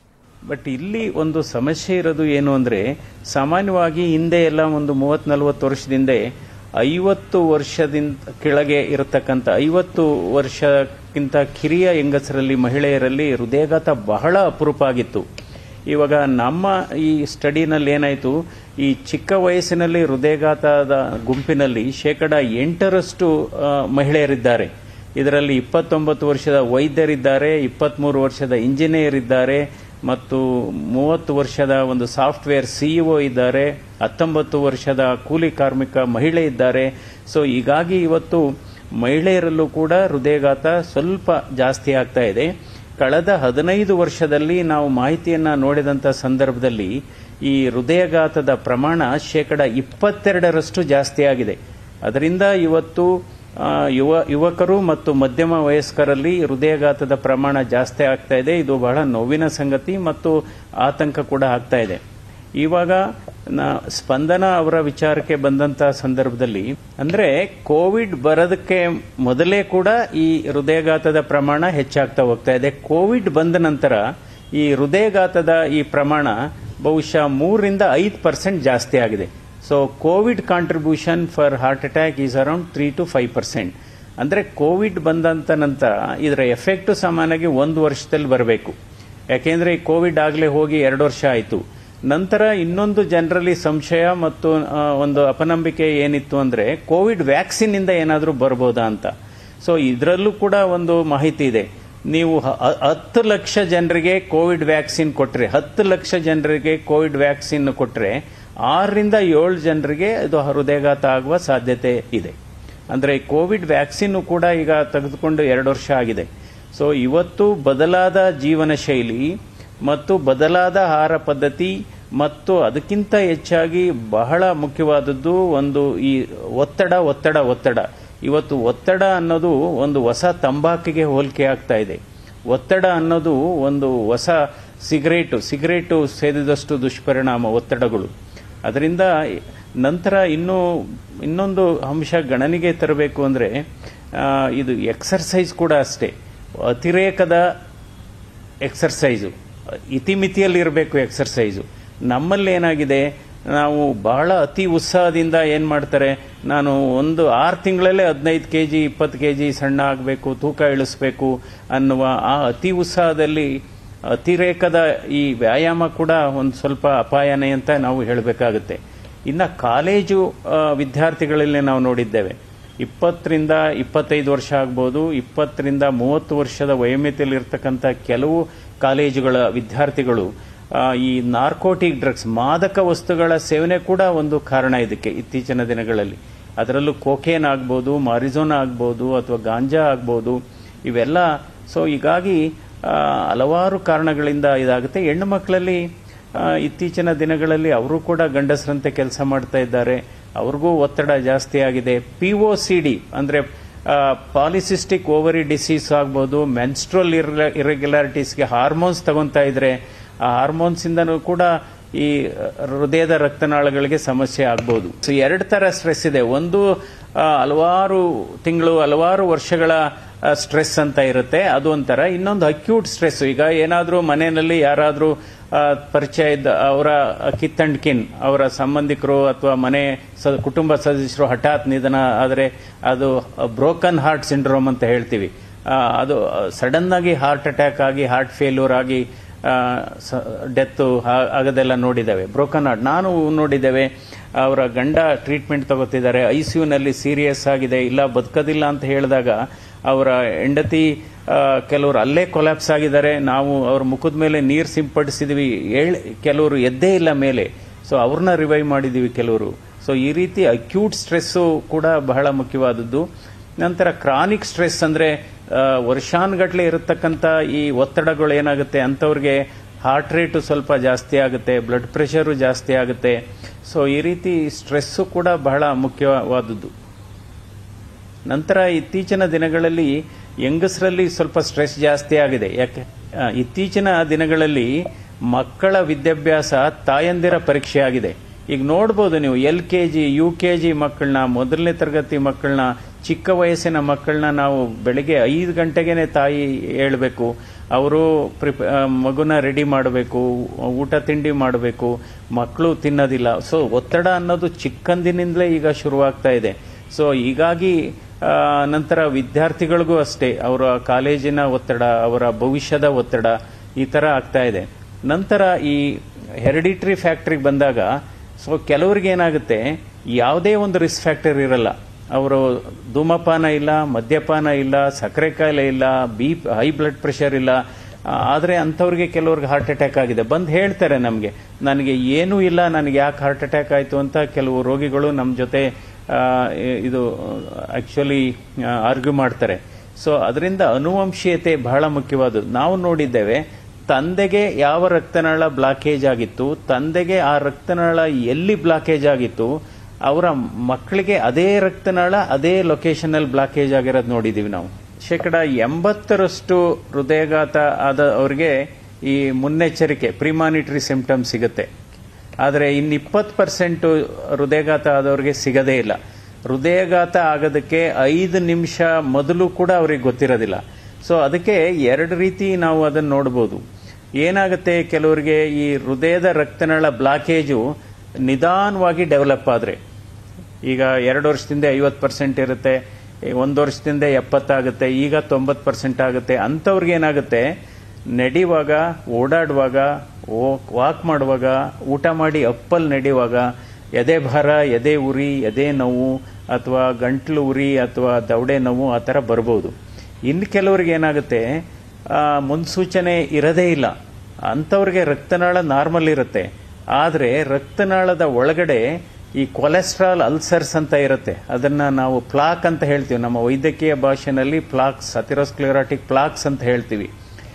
S9: ಬಟ್ ಇಲ್ಲಿ ಒಂದು ಸಮಸ್ಯೆ ಇರೋದು ಏನು ಅಂದರೆ ಸಾಮಾನ್ಯವಾಗಿ ಹಿಂದೆ ಎಲ್ಲ ಒಂದು ಮೂವತ್ತ್ ನಲವತ್ತು ವರ್ಷದಿಂದ ಐವತ್ತು ವರ್ಷದಿಂದ ಕೆಳಗೆ ಇರತಕ್ಕಂಥ ಐವತ್ತು ವರ್ಷಕ್ಕಿಂತ ಕಿರಿಯ ಹೆಂಗಸರಲ್ಲಿ ಮಹಿಳೆಯರಲ್ಲಿ ಹೃದಯಾಘಾತ ಬಹಳ ಅಪರೂಪ ಆಗಿತ್ತು ಇವಾಗ ನಮ್ಮ ಈ ಸ್ಟಡಿನಲ್ಲಿ ಏನಾಯಿತು ಈ ಚಿಕ್ಕ ವಯಸ್ಸಿನಲ್ಲಿ ಹೃದಯಾಘಾತದ ಗುಂಪಿನಲ್ಲಿ ಶೇಕಡ ಎಂಟರಷ್ಟು ಆ, ಮಹಿಳೆಯರಿದ್ದಾರೆ ಇದರಲ್ಲಿ ಇಪ್ಪತ್ತೊಂಬತ್ತು ವರ್ಷದ ವೈದ್ಯರಿದ್ದಾರೆ ಇಪ್ಪತ್ತ್ಮೂರು ವರ್ಷದ ಇಂಜಿನಿಯರ್ ಇದ್ದಾರೆ ಮತ್ತು ಮೂವತ್ತು ವರ್ಷದ ಒಂದು ಸಾಫ್ಟ್ವೇರ್ ಸಿಇಒ ಇದ್ದಾರೆ ಹತ್ತೊಂಬತ್ತು ವರ್ಷದ ಕೂಲಿ ಕಾರ್ಮಿಕ ಮಹಿಳೆ ಇದ್ದಾರೆ ಸೊ ಹೀಗಾಗಿ ಇವತ್ತು ಮಹಿಳೆಯರಲ್ಲೂ ಕೂಡ ಹೃದಯಾಘಾತ ಸ್ವಲ್ಪ ಜಾಸ್ತಿ ಆಗ್ತಾ ಇದೆ ಕಳೆದ ಹದಿನೈದು ವರ್ಷದಲ್ಲಿ ನಾವು ಮಾಹಿತಿಯನ್ನ ನೋಡಿದಂಥ ಸಂದರ್ಭದಲ್ಲಿ ಈ ಹೃದಯಾಘಾತದ ಪ್ರಮಾಣ ಶೇಕಡ ಇಪ್ಪತ್ತೆರಡರಷ್ಟು ಜಾಸ್ತಿ ಆಗಿದೆ ಅದರಿಂದ ಇವತ್ತು ಆ, ಯುವ ಯುವಕರು ಮತ್ತು ಮಧ್ಯಮ ವಯಸ್ಕರಲ್ಲಿ ಹೃದಯಾಘಾತದ ಪ್ರಮಾಣ ಜಾಸ್ತಿ ಆಗ್ತಾ ಇದೆ ಇದು ಬಹಳ ನೋವಿನ ಸಂಗತಿ ಮತ್ತು ಆತಂಕ ಕೂಡ ಆಗ್ತಾ ಇದೆ ಇವಾಗ ನಾ- ಸ್ಪಂದನ ಅವರ ವಿಚಾರಕ್ಕೆ ಬಂದಂತ ಸಂದರ್ಭದಲ್ಲಿ ಅಂದ್ರೆ ಕೋವಿಡ್ ಬರೋದಕ್ಕೆ ಮೊದಲೇ ಕೂಡ ಈ ಹೃದಯಾಘಾತದ ಪ್ರಮಾಣ ಹೆಚ್ಚಾಗ್ತಾ ಹೋಗ್ತಾ ಇದೆ ಕೋವಿಡ್ ಬಂದ ನಂತರ ಈ ಹೃದಯಾಘಾತದ ಈ ಪ್ರಮಾಣ ಬಹುಶಃ ಮೂರರಿಂದ ಐದು ಪರ್ಸೆಂಟ್ ಜಾಸ್ತಿ ಆಗಿದೆ so covid contribution for heart attack is around three to five percent ಅಂದ್ರೆ ಕೋವಿಡ್ ಬಂದಂತ ನಂತರ ಇದರ ಎಫೆಕ್ಟ್ ಸಾಮಾನ್ಯವಾಗಿ ಒಂದು ವರ್ಷದಲ್ಲಿ ಬರಬೇಕು ಯಾಕೆಂದ್ರೆ ಈ ಕೋವಿಡ್ ಆಗಲೇ ಹೋಗಿ ಎರಡು ವರ್ಷ ಆಯಿತು ನಂತರ ಇನ್ನೊಂದು ಜನರಲ್ಲಿ ಸಂಶಯ ಮತ್ತು ಆ, ಒಂದು ಅಪನಂಬಿಕೆ ಏನಿತ್ತು ಅಂದ್ರೆ ಕೋವಿಡ್ ವ್ಯಾಕ್ಸಿನ್ ಇಂದ ಏನಾದರೂ ಬರ್ಬೋದಾ ಅಂತ ಸೊ ಇದರಲ್ಲೂ ಕೂಡ ಒಂದು ಮಾಹಿತಿ ಇದೆ ನೀವು ಹ- ಹ- ಹತ್ತು ಲಕ್ಷ ಜನರಿಗೆ ಕೋವಿಡ್ ವ್ಯಾಕ್ಸಿನ್ ಕೊಟ್ರೆ ಹತ್ತು ಲಕ್ಷ ಜನರಿಗೆ ಕೋವಿಡ್ ವ್ಯಾಕ್ಸಿನ್ ಕೊಟ್ರೆ ಆರರಿಂದ ಏಳು ಜನರಿಗೆ ಇದು ಹೃದಯಾಘಾತ ಆಗುವ ಸಾಧ್ಯತೆ ಇದೆ ಅಂದ್ರೆ ಕೋವಿಡ್ ವ್ಯಾಕ್ಸಿನ್ ಕೂಡ ಈಗ ತೆಗೆದುಕೊಂಡು ಎರಡು ವರ್ಷ ಆಗಿದೆ ಸೊ ಇವತ್ತು ಬದಲಾದ ಜೀವನ ಶೈಲಿ ಮತ್ತು ಬದಲಾದ ಆಹಾರ ಪದ್ಧತಿ ಮತ್ತು ಅದಕ್ಕಿಂತ ಹೆಚ್ಚಾಗಿ ಬಹಳ ಮುಖ್ಯವಾದದ್ದು ಒಂದು ಈ ಒತ್ತಡ ಒತ್ತಡ ಒತ್ತಡ ಇವತ್ತು ಒತ್ತಡ ಅನ್ನೋದು ಒಂದು ಹೊಸ ತಂಬಾಕಿಗೆ ಹೋಲಿಕೆ ಆಗ್ತಾ ಇದೆ ಒತ್ತಡ ಅನ್ನೋದು ಒಂದು ಹೊಸ ಸಿಗರೇಟು ಸಿಗರೇಟು ಸೇದಿದಷ್ಟು ದುಷ್ಪರಿಣಾಮ ಒತ್ತಡಗಳು ಅದರಿಂದ ನಂತರ ಇನ್ನೂ ಇನ್ನೊಂದು ಅಂಶ ಗಣನೆಗೆ ತರಬೇಕು ಅಂದರೆ ಇದು ಎಕ್ಸರ್ಸೈಸ್ ಕೂಡ ಅಷ್ಟೇ ಅತಿರೇಕದ ಎಕ್ಸರ್ಸೈಸು ಇತಿಮಿತಿಯಲ್ಲಿ ಇರಬೇಕು ಎಕ್ಸರ್ಸೈಸು ನಮ್ಮಲ್ಲಿ ಏನಾಗಿದೆ ನಾವು ಬಹಳ ಅತಿ ಉತ್ಸಾಹದಿಂದ ಏನು ಮಾಡ್ತಾರೆ ನಾನು ಒಂದು ಆರು ತಿಂಗಳಲ್ಲೇ ಹದಿನೈದು ಕೆ ಜಿ ಇಪ್ಪತ್ತು ಕೆ ಜಿ ಸಣ್ಣ ಆಗಬೇಕು ತೂಕ ಇಳಿಸ್ಬೇಕು ಅನ್ನುವ ಆ ಅತಿ ಉತ್ಸಾಹದಲ್ಲಿ ಅತಿರೇಕದ ಈ ವ್ಯಾಯಾಮ ಕೂಡ ಒಂದು ಸ್ವಲ್ಪ ಅಪಾಯನೇ ಅಂತ ನಾವು ಹೇಳಬೇಕಾಗುತ್ತೆ ಇನ್ನು ಕಾಲೇಜು ಆ, ವಿದ್ಯಾರ್ಥಿಗಳಲ್ಲಿ ನಾವು ನೋಡಿದ್ದೇವೆ ಇಪ್ಪತ್ತರಿಂದ ಇಪ್ಪತ್ತೈದು ವರ್ಷ ಆಗ್ಬೋದು ಇಪ್ಪತ್ತರಿಂದ ಮೂವತ್ತು ವರ್ಷದ ವಯೋಮಿತಿಯಲ್ಲಿರ್ತಕ್ಕಂಥ ಕೆಲವು ಕಾಲೇಜುಗಳ ವಿದ್ಯಾರ್ಥಿಗಳು ಆ, ಈ ನಾರ್ಕೋಟಿಕ್ ಡ್ರಗ್ಸ್ ಮಾದಕ ವಸ್ತುಗಳ ಸೇವನೆ ಕೂಡ ಒಂದು ಕಾರಣ ಇದಕ್ಕೆ ಇತ್ತೀಚಿನ ದಿನಗಳಲ್ಲಿ ಅದರಲ್ಲೂ ಕೋಕೇನ್ ಆಗ್ಬೋದು ಮಾರಿಜೋನಾ ಆಗ್ಬೋದು ಅಥವಾ ಗಾಂಜಾ ಆಗ್ಬೋದು ಇವೆಲ್ಲ ಸೊ ಹೀಗಾಗಿ ಆ, ಹಲವಾರು ಕಾರಣಗಳಿಂದ ಇದಾಗುತ್ತೆ ಹೆಣ್ಣು ಮಕ್ಕಳಲ್ಲಿ ಆ, ಇತ್ತೀಚಿನ ದಿನಗಳಲ್ಲಿ ಅವರು ಕೂಡ ಗಂಡಸರಂತೆ ಕೆಲಸ ಮಾಡ್ತಾ ಇದ್ದಾರೆ ಅವ್ರಿಗೂ ಒತ್ತಡ ಜಾಸ್ತಿ ಆಗಿದೆ ಪಿ ಒ ಸಿ ಡಿ ಅಂದರೆ ಪಾಲಿಸಿಸ್ಟಿಕ್ ಓವರಿ ಡಿಸೀಸ್ ಆಗ್ಬೋದು ಮೆನ್ಸ್ಟ್ರಲ್ ಇರೆಗ್ಯುಲಾರಿಟೀಸ್ಗೆ ಹಾರ್ಮೋನ್ಸ್ ತಗೊಂತಾ ಇದ್ರೆ ಆ ಹಾರ್ಮೋನ್ಸ್ ಇಂದನೂ ಕೂಡ ಈ ಹೃದಯದ ರಕ್ತನಾಳಗಳಿಗೆ ಸಮಸ್ಯೆ ಆಗ್ಬೋದು ಸೊ ಎರಡು ತರ ಸ್ಟ್ರೆಸ್ ಇದೆ ಒಂದು ಆ, ಹಲವಾರು ತಿಂಗಳು ಹಲವಾರು ವರ್ಷಗಳ ಸ್ಟ್ರೆಸ್ ಅಂತ ಇರುತ್ತೆ ಅದು ಒಂಥರ ಇನ್ನೊಂದು ಅಕ್ಯೂಟ್ ಸ್ಟ್ರೆಸ್ ಈಗ ಏನಾದರೂ ಮನೆಯಲ್ಲಿ ಯಾರಾದರೂ ಪರಿಚಯ ಇದ್ದ ಅವರ ಕಿತ್ತಂಡ್ ಕಿನ್ ಅವರ ಸಂಬಂಧಿಕರು ಅಥವಾ ಮನೆ ಸ- ಕುಟುಂಬ ಸದಸ್ಯರು ಹಠಾತ್ ನಿಧನ ಆದರೆ ಅದು ಬ್ರೋಕನ್ ಹಾರ್ಟ್ ಸಿಂಡ್ರೋಮ್ ಅಂತ ಹೇಳ್ತೀವಿ ಆ, ಅದು ಸಡನ್ ಆಗಿ ಹಾರ್ಟ್ ಅಟ್ಯಾಕ್ ಆಗಿ ಹಾರ್ಟ್ ಫೇಲ್ಯೂರ್ ಆಗಿ ಡೆತ್ ಆಗೋದೆಲ್ಲ ನೋಡಿದ್ದೇವೆ ಬ್ರೋಕನ್ ಹಾರ್ಟ್ ನಾನು ನೋಡಿದ್ದೇವೆ ಅವರ ಗಂಡ ಟ್ರೀಟ್ಮೆಂಟ್ ತಗೋತಿದ್ದಾರೆ ಐ ನಲ್ಲಿ ಸೀರಿಯಸ್ ಆಗಿದೆ ಇಲ್ಲ ಬದುಕೋದಿಲ್ಲ ಅಂತ ಹೇಳಿದಾಗ ಅವರ ಹೆಂಡತಿ ಆ, ಕೆಲವರು ಅಲ್ಲೇ ಕೊಲ್ಯಾಪ್ಸ್ ಆಗಿದ್ದಾರೆ ನಾವು ಅವ್ರ ಮುಖದ ಮೇಲೆ ನೀರು ಸಿಂಪಡಿಸಿದ್ವಿ ಹೇಳ್ ಕೆಲವರು ಎದ್ದೇ ಇಲ್ಲ ಮೇಲೆ ಸೊ ಅವ್ರನ್ನ ರಿವೈವ್ ಮಾಡಿದೀವಿ ಕೆಲವರು ಸೊ ಈ ರೀತಿ ಅಕ್ಯೂಟ್ ಸ್ಟ್ರೆಸ್ಸು ಕೂಡ ಬಹಳ ಮುಖ್ಯವಾದದ್ದು ನಂತರ ಕ್ರಾನಿಕ್ ಸ್ಟ್ರೆಸ್ ಅಂದ್ರೆ ಆ, ವರ್ಷಾನುಗಟ್ಲೆ ಇರತಕ್ಕಂಥ ಈ ಒತ್ತಡಗಳು ಏನಾಗುತ್ತೆ ಅಂಥವ್ರಿಗೆ ಹಾರ್ಟ್ ರೇಟು ಸ್ವಲ್ಪ ಜಾಸ್ತಿ ಆಗುತ್ತೆ ಬ್ಲಡ್ ಪ್ರೆಷರು ಜಾಸ್ತಿ ಆಗುತ್ತೆ ಸೊ ಈ ರೀತಿ ಸ್ಟ್ರೆಸ್ಸು ಕೂಡ ಬಹಳ ಮುಖ್ಯವಾದದ್ದು ನಂತರ ಇತ್ತೀಚಿನ ದಿನಗಳಲ್ಲಿ ಯಂಗಸ್ರಲ್ಲಿ ಸ್ವಲ್ಪ ಸ್ಟ್ರೆಸ್ ಜಾಸ್ತಿ ಆಗಿದೆ ಯಾಕೆ ಆ, ಇತ್ತೀಚಿನ ದಿನಗಳಲ್ಲಿ ಮಕ್ಕಳ ವಿದ್ಯಾಭ್ಯಾಸ ತಾಯಂದಿರ ಪರೀಕ್ಷೆ ಆಗಿದೆ ಈಗ ನೋಡ್ಬೋದು ನೀವು L K G U K G ಮಕ್ಕಳನ್ನ ಮೊದಲನೇ ತರಗತಿ ಮಕ್ಕಳನ್ನ ಚಿಕ್ಕ ವಯಸ್ಸಿನ ಮಕ್ಕಳನ್ನ ನಾವು ಬೆಳಿಗ್ಗೆ ಐದು ಗಂಟೆಗೇನೆ ತಾಯಿ ಹೇಳ್ಬೇಕು ಅವರು ಪ್ರಿಪ ಆ, ಮಗುನ ರೆಡಿ ಮಾಡಬೇಕು ಊಟ ತಿಂಡಿ ಮಾಡಬೇಕು ಮಕ್ಕಳು ತಿನ್ನೋದಿಲ್ಲ ಸೊ ಒತ್ತಡ ಅನ್ನೋದು ಚಿಕ್ಕಂದಿನಿಂದಲೇ ಈಗ ಶುರುವಾಗ್ತಾ ಇದೆ ಸೊ ಹೀಗಾಗಿ ಆ, ನಂತರ ವಿದ್ಯಾರ್ಥಿಗಳಿಗೂ ಅಷ್ಟೇ ಅವರ ಕಾಲೇಜಿನ ಒತ್ತಡ ಅವರ ಭವಿಷ್ಯದ ಒತ್ತಡ ಈ ಥರ ಆಗ್ತಾ ಇದೆ ನಂತರ ಈ ಹೆರಿಡಿಟ್ರಿ ಫ್ಯಾಕ್ಟ್ರಿಗೆ ಬಂದಾಗ ಸೊ ಕೆಲವ್ರಿಗೆ ಏನಾಗುತ್ತೆ ಯಾವುದೇ ಒಂದು ರಿಸ್ಕ್ ಫ್ಯಾಕ್ಟರ್ ಇರಲ್ಲ ಅವರು ಧೂಮಪಾನ ಇಲ್ಲ ಮದ್ಯಪಾನ ಇಲ್ಲ ಸಕ್ಕರೆ ಕಾಯಿಲೆ ಇಲ್ಲ ಬಿ ಹೈ ಬ್ಲಡ್ ಪ್ರೆಷರ್ ಇಲ್ಲ ಆ, ಆದ್ರೆ ಅಂಥವ್ರಿಗೆ ಕೆಲವ್ರಿಗೆ ಹಾರ್ಟ್ ಅಟ್ಯಾಕ್ ಆಗಿದೆ ಬಂದು ಹೇಳ್ತಾರೆ ನಮಗೆ ನನಗೆ ಏನೂ ಇಲ್ಲ ನನಗೆ ಯಾಕೆ ಹಾರ್ಟ್ ಅಟ್ಯಾಕ್ ಆಯಿತು ಅಂತ ಕೆಲವು ರೋಗಿಗಳು ನಮ್ಮ ಜೊತೆ ಆ, ಇದು ಆಕ್ಚುಲಿ ಆರ್ಗ್ಯೂ ಮಾಡ್ತಾರೆ ಸೊ ಅದರಿಂದ ಅನುವಂಶೀಯತೆ ಬಹಳ ಮುಖ್ಯವಾದದ್ದು ನಾವು ನೋಡಿದ್ದೇವೆ ತಂದೆಗೆ ಯಾವ ರಕ್ತನಾಳ ಬ್ಲಾಕೇಜ್ ಆಗಿತ್ತು ತಂದೆಗೆ ಆ ರಕ್ತನಾಳ ಎಲ್ಲಿ ಬ್ಲಾಕೇಜ್ ಆಗಿತ್ತು ಅವರ ಮಕ್ಕಳಿಗೆ ಅದೇ ರಕ್ತನಾಳ ಅದೇ ಲೊಕೇಶನ್ ಅಲ್ಲಿ ಬ್ಲಾಕೇಜ್ ಆಗಿರೋದು ನೋಡಿದೀವಿ ನಾವು ಶೇಕಡ ಎಂಬತ್ತರಷ್ಟು ಹೃದಯಘಾತ ಆದ ಅವರಿಗೆ ಈ ಮುನ್ನೆಚ್ಚರಿಕೆ ಪ್ರಿಮಾನಿಟರಿ ಸಿಂಪ್ಟಮ್ ಸಿಗುತ್ತೆ ಆದರೆ ಇನ್ನು ಇಪ್ಪತ್ತು ಪರ್ಸೆಂಟ್ ಹೃದಯಘಾತ ಆದವ್ರಿಗೆ ಸಿಗದೇ ಇಲ್ಲ ಹೃದಯಘಾತ ಆಗೋದಕ್ಕೆ ಐದು ನಿಮಿಷ ಮೊದಲು ಕೂಡ ಅವ್ರಿಗೆ ಗೊತ್ತಿರೋದಿಲ್ಲ ಸೊ ಅದಕ್ಕೆ ಎರಡು ರೀತಿ ನಾವು ಅದನ್ನು ನೋಡ್ಬೋದು ಏನಾಗುತ್ತೆ ಕೆಲವರಿಗೆ ಈ ಹೃದಯದ ರಕ್ತನಾಳ ಬ್ಲಾಕೇಜು ನಿಧಾನವಾಗಿ ಡೆವಲಪ್ ಆದರೆ ಈಗ ಎರಡು ವರ್ಷದಿಂದ ಐವತ್ತು ಪರ್ಸೆಂಟ್ ಇರುತ್ತೆ ಒಂದು ವರ್ಷದಿಂದ ಎಪ್ಪತ್ತಾಗುತ್ತೆ ಈಗ ತೊಂಬತ್ತು ಪರ್ಸೆಂಟ್ ಆಗುತ್ತೆ ಅಂಥವ್ರಿಗೆ ಏನಾಗುತ್ತೆ ನಡೆಯುವಾಗ ಓಡಾಡುವಾಗ ವಾಕ್ ಮಾಡುವಾಗ ಊಟ ಮಾಡಿ ಅಪ್ಪಲ್ ನಡೆಯುವಾಗ ಎದೆ ಭಾರ ಎದೆ ಉರಿ ಎದೆ ನೋವು ಅಥವಾ ಗಂಟ್ಲು ಉರಿ ಅಥವಾ ದವಡೆ ನೋವು ಆ ಥರ ಬರ್ಬೋದು ಇನ್ನು ಕೆಲವ್ರಿಗೆ ಏನಾಗುತ್ತೆ ಆ, ಮುನ್ಸೂಚನೆ ಇರದೇ ಇಲ್ಲ ಅಂಥವ್ರಿಗೆ ರಕ್ತನಾಳ ನಾರ್ಮಲ್ ಇರುತ್ತೆ ಆದರೆ ರಕ್ತನಾಳದ ಒಳಗಡೆ ಈ ಕೊಲೆಸ್ಟ್ರಾಲ್ ಅಲ್ಸರ್ಸ್ ಅಂತ ಇರುತ್ತೆ ಅದನ್ನ ನಾವು ಪ್ಲಾಕ್ ಅಂತ ಹೇಳ್ತೀವಿ ನಮ್ಮ ವೈದ್ಯಕೀಯ ಭಾಷೆನಲ್ಲಿ ಪ್ಲಾಕ್ಸ್ ಅಥಿರೋಸ್ಕ್ಲೆರಾಟಿಕ್ ಪ್ಲಾಕ್ಸ್ ಅಂತ ಹೇಳ್ತೀವಿ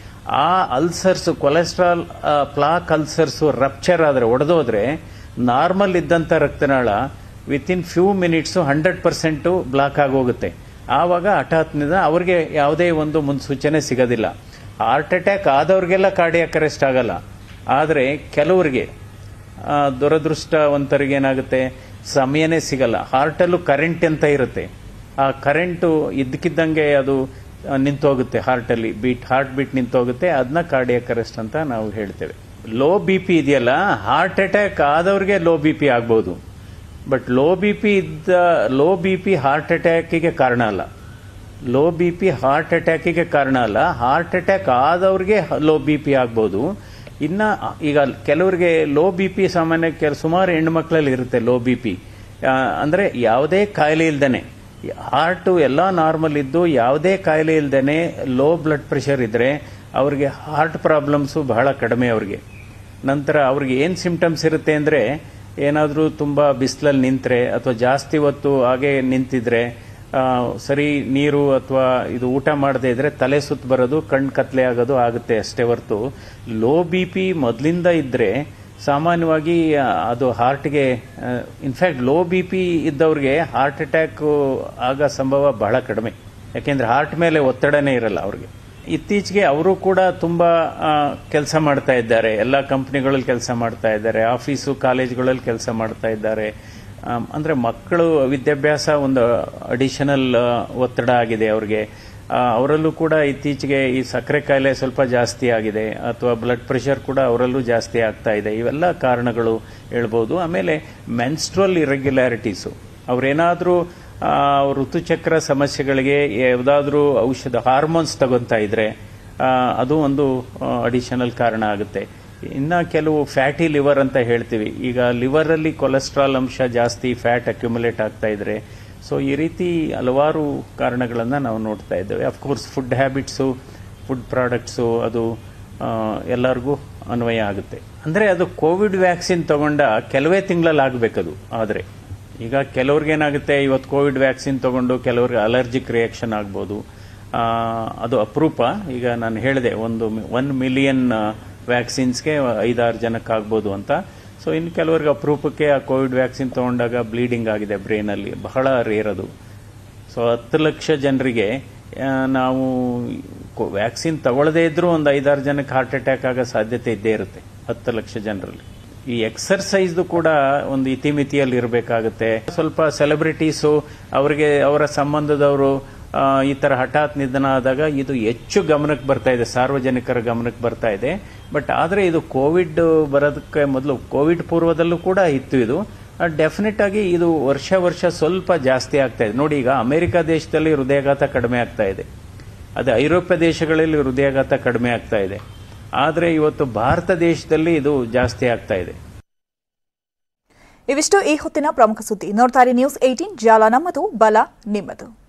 S9: ಆ ulcers cholesterol plaque ulcers rupture ಆದರೆ ಒಡೆದೋದ್ರೆ ನಾರ್ಮಲ್ ಇದ್ದಂಥ ರಕ್ತನಾಳ within few minutes hundred percent block ಆಗೋಗುತ್ತೆ ಆವಾಗ ಹಠಾತ್ನಿಂದ ಅವ್ರಿಗೆ ಯಾವುದೇ ಒಂದು ಮುನ್ಸೂಚನೆ ಸಿಗೋದಿಲ್ಲ ಹಾರ್ಟ್ ಅಟ್ಯಾಕ್ ಆದವ್ರಿಗೆಲ್ಲ ಕಾರ್ಡಿಯಾಕ್ ಅರೆಸ್ಟ್ ಆಗಲ್ಲ ಆದರೆ ಕೆಲವರಿಗೆ ಆ, ದುರದೃಷ್ಟವಂತರಿಗೆ ಏನಾಗುತ್ತೆ ಸಮಯನೇ ಸಿಗಲ್ಲ ಹಾರ್ಟಲ್ಲೂ ಕರೆಂಟ್ ಅಂತ ಇರುತ್ತೆ ಆ ಕರೆಂಟು ಇದ್ದಕ್ಕಿದ್ದಂಗೆ ಅದು ಆ, ನಿಂತೋಗುತ್ತೆ ಹಾರ್ಟಲ್ಲಿ ಬೀಟ್ ಹಾರ್ಟ್ ಬೀಟ್ ನಿಂತೋಗುತ್ತೆ ಅದನ್ನ ಕಾರ್ಡಿಯಾಕ್ ಅರೆಸ್ಟ್ ಅಂತ ನಾವು ಹೇಳ್ತೇವೆ ಲೋ ಬಿ ಪಿ ಇದೆಯಲ್ಲ ಹಾರ್ಟ್ ಅಟ್ಯಾಕ್ ಆದವ್ರಿಗೆ ಲೋ ಬಿ ಪಿ ಆಗ್ಬೋದು ಬಟ್ ಲೋ ಬಿ ಪಿ ಇದ್ದ ಲೋ ಬಿ ಪಿ ಹಾರ್ಟ್ ಅಟ್ಯಾಕಿಗೆ ಕಾರಣ ಅಲ್ಲ ಲೋ ಬಿ ಪಿ ಹಾರ್ಟ್ ಅಟ್ಯಾಕಿಗೆ ಕಾರಣ ಅಲ್ಲ ಹಾರ್ಟ್ ಅಟ್ಯಾಕ್ ಆದವ್ರಿಗೆ ಲೋ ಬಿ ಪಿ ಆಗ್ಬೋದು ಇನ್ನ ಈಗ ಕೆಲವರಿಗೆ ಲೋ ಬಿ ಪಿ ಸಾಮಾನ್ಯ ಕೆಲ ಸುಮಾರು ಹೆಣ್ಮಕ್ಳಲ್ಲಿ ಇರುತ್ತೆ ಲೋ ಬಿ ಪಿ ಅಂದ್ರೆ ಯಾವುದೇ ಕಾಯಿಲೆ ಇಲ್ದೇನೆ ಹಾರ್ಟು ಎಲ್ಲ ನಾರ್ಮಲ್ ಇದ್ದು ಯಾವುದೇ ಕಾಯಿಲೆ ಇಲ್ದೇನೆ ಲೋ ಬ್ಲಡ್ ಪ್ರೆಷರ್ ಇದ್ರೆ ಅವ್ರಿಗೆ ಹಾರ್ಟ್ ಪ್ರಾಬ್ಲಮ್ಸು ಬಹಳ ಕಡಿಮೆ ಅವ್ರಿಗೆ ನಂತರ ಅವ್ರಿಗೆ ಏನು ಸಿಂಪ್ಟಮ್ಸ್ ಇರುತ್ತೆ ಅಂದರೆ ಏನಾದರೂ ತುಂಬ ಬಿಸಿಲಲ್ಲಿ ನಿಂತರೆ ಅಥವಾ ಜಾಸ್ತಿ ಹೊತ್ತು ಹಾಗೆ ನಿಂತಿದ್ರೆ ಆ, ಸರಿ ನೀರು ಅಥವಾ ಇದು ಊಟ ಮಾಡದೇ ಇದ್ರೆ ತಲೆ ಸುತ್ತ ಬರೋದು ಕಣ್ಣು ಕತ್ಲೆ ಆಗೋದು ಆಗುತ್ತೆ ಅಷ್ಟೇ ಹೊರತು ಲೋ ಬಿ ಪಿ ಮೊದಲಿಂದ ಇದ್ದರೆ ಸಾಮಾನ್ಯವಾಗಿ ಆ, ಅದು ಹಾರ್ಟ್ಗೆ ಇನ್ಫ್ಯಾಕ್ಟ್ ಲೋ ಬಿ ಪಿ ಇದ್ದವ್ರಿಗೆ ಹಾರ್ಟ್ ಅಟ್ಯಾಕ್ ಆಗೋ ಸಂಭವ ಬಹಳ ಕಡಿಮೆ ಯಾಕೆಂದ್ರೆ ಹಾರ್ಟ್ ಮೇಲೆ ಒತ್ತಡನೇ ಇರಲ್ಲ ಅವ್ರಿಗೆ ಇತ್ತೀಚೆಗೆ ಅವರು ಕೂಡ ತುಂಬಾ ಕೆಲಸ ಮಾಡ್ತಾ ಇದ್ದಾರೆ ಎಲ್ಲ ಕಂಪ್ನಿಗಳಲ್ಲಿ ಕೆಲಸ ಮಾಡ್ತಾ ಇದ್ದಾರೆ ಆಫೀಸು ಕಾಲೇಜ್ಗಳಲ್ಲಿ ಕೆಲಸ ಮಾಡ್ತಾ ಇದ್ದಾರೆ ಆಮ್, ಅಂದ್ರೆ ಮಕ್ಕಳು ವಿದ್ಯಾಭ್ಯಾಸ ಒಂದು ಅಡಿಷನಲ್ ಒತ್ತಡ ಆಗಿದೆ ಅವ್ರಿಗೆ ಆ, ಅವರಲ್ಲೂ ಕೂಡ ಇತ್ತೀಚೆಗೆ ಈ ಸಕ್ಕರೆ ಕಾಯಿಲೆ ಸ್ವಲ್ಪ ಜಾಸ್ತಿ ಆಗಿದೆ ಅಥವಾ ಬ್ಲಡ್ ಪ್ರೆಷರ್ ಕೂಡ ಅವರಲ್ಲೂ ಜಾಸ್ತಿ ಆಗ್ತಾ ಇದೆ ಇವೆಲ್ಲ ಕಾರಣಗಳು ಹೇಳ್ಬೋದು ಆಮೇಲೆ ಮೆನ್ಸ್ಟ್ರಲ್ ಇರೆಗ್ಯುಲಾರಿಟೀಸು ಅವ್ರೇನಾದ್ರೂ ಆ, ಋತುಚಕ್ರ ಸಮಸ್ಯೆಗಳಿಗೆ ಯಾವುದಾದ್ರೂ ಔಷಧ ಹಾರ್ಮೋನ್ಸ್ ತಗೊಂತಾ ಇದ್ರೆ ಆ, ಅದು ಒಂದು ಅಡಿಷನಲ್ ಕಾರಣ ಆಗುತ್ತೆ ಇನ್ನ ಕೆಲವು ಫ್ಯಾಟಿ ಲಿವರ್ ಅಂತ ಹೇಳ್ತೀವಿ ಈಗ ಲಿವರ್ ಅಲ್ಲಿ ಕೊಲೆಸ್ಟ್ರಾಲ್ ಅಂಶ ಜಾಸ್ತಿ ಫ್ಯಾಟ್ ಅಕ್ಯುಮುಲೇಟ್ ಆಗ್ತಾ ಇದ್ರೆ ಸೊ ಈ ರೀತಿ ಹಲವಾರು ಕಾರಣಗಳನ್ನ ನಾವು ನೋಡ್ತಾ ಇದ್ದೇವೆ of course food habits food products ಅದು ಆ, ಎಲ್ಲರಿಗೂ ಅನ್ವಯ ಆಗುತ್ತೆ ಅಂದ್ರೆ ಅದು ಕೋವಿಡ್ ವ್ಯಾಕ್ಸಿನ್ ತಗೊಂಡ ಕೆಲವೇ ತಿಂಗಳಲ್ಲಿ ಆಗ್ಬೇಕದು ಆದ್ರೆ ಈಗ ಕೆಲವ್ರಿಗೆ ಏನಾಗುತ್ತೆ ಇವತ್ತು ಕೋವಿಡ್ ವ್ಯಾಕ್ಸಿನ್ ತಗೊಂಡು ಕೆಲವ್ರಿಗೆ ಅಲರ್ಜಿಕ್ ರಿಯಾಕ್ಷನ್ ಆಗ್ಬೋದು ಆ, ಅದು ಅಪರೂಪ ಈಗ ನಾನು ಹೇಳಿದೆ ಒಂದು ಒನ್ ಮಿಲಿಯನ್ ವ್ಯಾಕ್ಸಿನ್ಸ್ಗೆ ಐದಾರು ಜನಕ್ಕೆ ಆಗ್ಬೋದು ಅಂತ ಸೊ ಇನ್ನು ಕೆಲವರಿಗೆ ಅಪರೂಪಕ್ಕೆ ಆ ಕೋವಿಡ್ ವ್ಯಾಕ್ಸಿನ್ ತಗೊಂಡಾಗ ಬ್ಲೀಡಿಂಗ್ ಆಗಿದೆ ಬ್ರೈನಲ್ಲಿ ಬಹಳ ರೇರ್ ಅದು ಸೊ ಹತ್ತು ಲಕ್ಷ ಜನರಿಗೆ ಆ, ನಾವು ವ್ಯಾಕ್ಸಿನ್ ತಗೊಳ್ಳದೇ ಇದ್ರೂ ಒಂದು ಐದಾರು ಜನಕ್ಕೆ ಹಾರ್ಟ್ ಅಟ್ಯಾಕ್ ಆಗೋ ಸಾಧ್ಯತೆ ಇದ್ದೇ ಇರುತ್ತೆ ಹತ್ತು ಲಕ್ಷ ಜನರಲ್ಲಿ ಈ ಎಕ್ಸರ್ಸೈಸ್ದು ಕೂಡ ಒಂದು ಇತಿಮಿತಿಯಲ್ಲಿ ಇರಬೇಕಾಗುತ್ತೆ ಸ್ವಲ್ಪ ಸೆಲೆಬ್ರಿಟೀಸು ಅವರಿಗೆ ಅವರ ಸಂಬಂಧದವರು ಆ, ಈ ತರ ಹಠಾತ್ ನಿಧನ ಆದಾಗ ಇದು ಹೆಚ್ಚು ಗಮನಕ್ಕೆ ಬರ್ತಾ ಇದೆ ಸಾರ್ವಜನಿಕರ ಗಮನಕ್ಕೆ ಬರ್ತಾ ಇದೆ ಬಟ್ ಆದರೆ ಇದು ಕೋವಿಡ್ ಬರೋದಕ್ಕೆ ಮೊದಲು ಕೋವಿಡ್ ಪೂರ್ವದಲ್ಲೂ ಕೂಡ ಇತ್ತು ಇದು ಡೆಫಿನೆಟ್ ಆಗಿ ಇದು ವರ್ಷ ವರ್ಷ ಸ್ವಲ್ಪ ಜಾಸ್ತಿ ಆಗ್ತಾ ಇದೆ ನೋಡಿ ಈಗ ಅಮೆರಿಕ ದೇಶದಲ್ಲಿ ಹೃದಯಾಘಾತ ಕಡಿಮೆ ಆಗ್ತಾ ಇದೆ ಅದೇ ಐರೋಪ್ಯ ದೇಶಗಳಲ್ಲಿ ಹೃದಯಾಘಾತ ಕಡಿಮೆ ಆಗ್ತಾ ಇದೆ ಆದರೆ ಇವತ್ತು ಭಾರತ ದೇಶದಲ್ಲಿ ಇದು ಜಾಸ್ತಿ ಆಗ್ತಾ ಇದೆ
S1: ಇವಿಷ್ಟು ಈ ಹೊತ್ತಿನ ಪ್ರಮುಖ ಸುದ್ದಿ ನೋಡ್ತಾರೆ ನ್ಯೂಸ್ ಏಟೀನ್ ಜಾಲ ನಮ್ಮದು ಬಲ ನಿಮ್ಮದು